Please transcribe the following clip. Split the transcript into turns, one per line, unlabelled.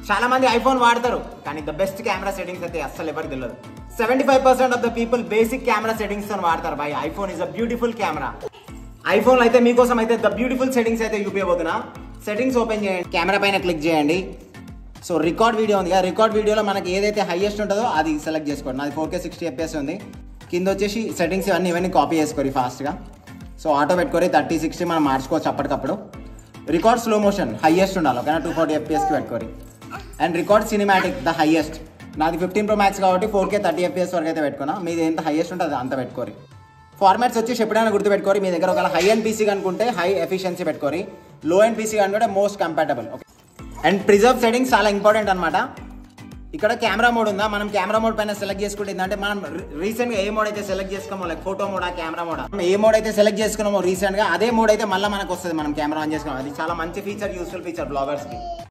చాలా మంది ఐఫోన్ వాడతారు కానీ ద బెస్ట్ కెమెరా సెట్టింగ్స్ అయితే అస్సలు ఎవరికి తెలియదు seventy five percent of the people basic camera settings తో వాడతారు boy iPhone is a beautiful camera iPhone అయితే మీకోసం అయితే ద బ్యూటిఫుల్ సెట్టింగ్స్ అయితే చూపించబోతున్నా సెట్టింగ్స్ ఓపెన్ చేయండి కెమెరా పైన క్లిక్ చేయండి సో రికార్డ్ వీడియో ఉంది కదా రికార్డ్ వీడియోలో మనకి ఏదైతే హైయెస్ట్ ఉంటుందో అది సెలెక్ట్ చేసుకోండి నాది ఫోర్ కే సిక్స్టీ ఎఫ్ఎస్ ఉంది కింద వచ్చేసి సెట్టింగ్స్ ఇవన్నీ ఇవన్నీ కాపీ చేసుకోరి ఫాస్ట్గా సో ఆటో పెట్టుకోరి థర్టీ సిక్స్టీ మనం మార్చుకోవచ్చు అప్పటికప్పుడు రికార్డ్ స్లో మోషన్ హైయెస్ట్ ఉండాలి ఓకేనా టూ ఫార్టీ ఎఫ్పిఎస్కి పెట్టుకోరి and record cinematic the highest నాది ఫిఫ్టీన్ ప్రో మ్యాక్స్ కాబట్టి ఫోర్ కే థర్టీ ఎఫ్పిఎస్ వరకు అయితే పెట్టుకున్నా మీది ఎంత హైయెస్ట్ ఉంటుంది అంత పెట్టుకోరి ఫార్మాట్స్ వచ్చేసి ఎప్పుడైనా గుర్తుపెట్టుకోరి మీ దగ్గర ఒకవేళ హై అండ్ పీసీ అనుకుంటే హై ఎఫిషియన్సీ పెట్టుకోరి లో అండ్ పీసీ అనుకుంటే most compatible okay and preserve settings చాలా ఇంపార్టెంట్ అనమాట ఇక్కడ కెమెరా మోడ్ ఉందా మనం కెమెరా మోడ్ పైన సెలెక్ట్ చేసుకుంటే ఏంటంటే మనం రీసెంట్ గా ఏ మోడ్ అయితే సెలెక్ట్ చేసుకున్నామో లైక్ ఫోటో మోడా కెమెరా మోడా ఏ మోడ్ అయితే సెలెక్ట్ చేసుకున్నామో రీసెంట్ గా అదే మోడ్ అయితే మళ్ళీ మనకు వస్తుంది మనం కెమెరా ఆన్ చేసుకున్నాం అది చాలా మంచి ఫీచర్ యూస్ఫుల్ ఫీచర్ బ్లాగర్స్ కి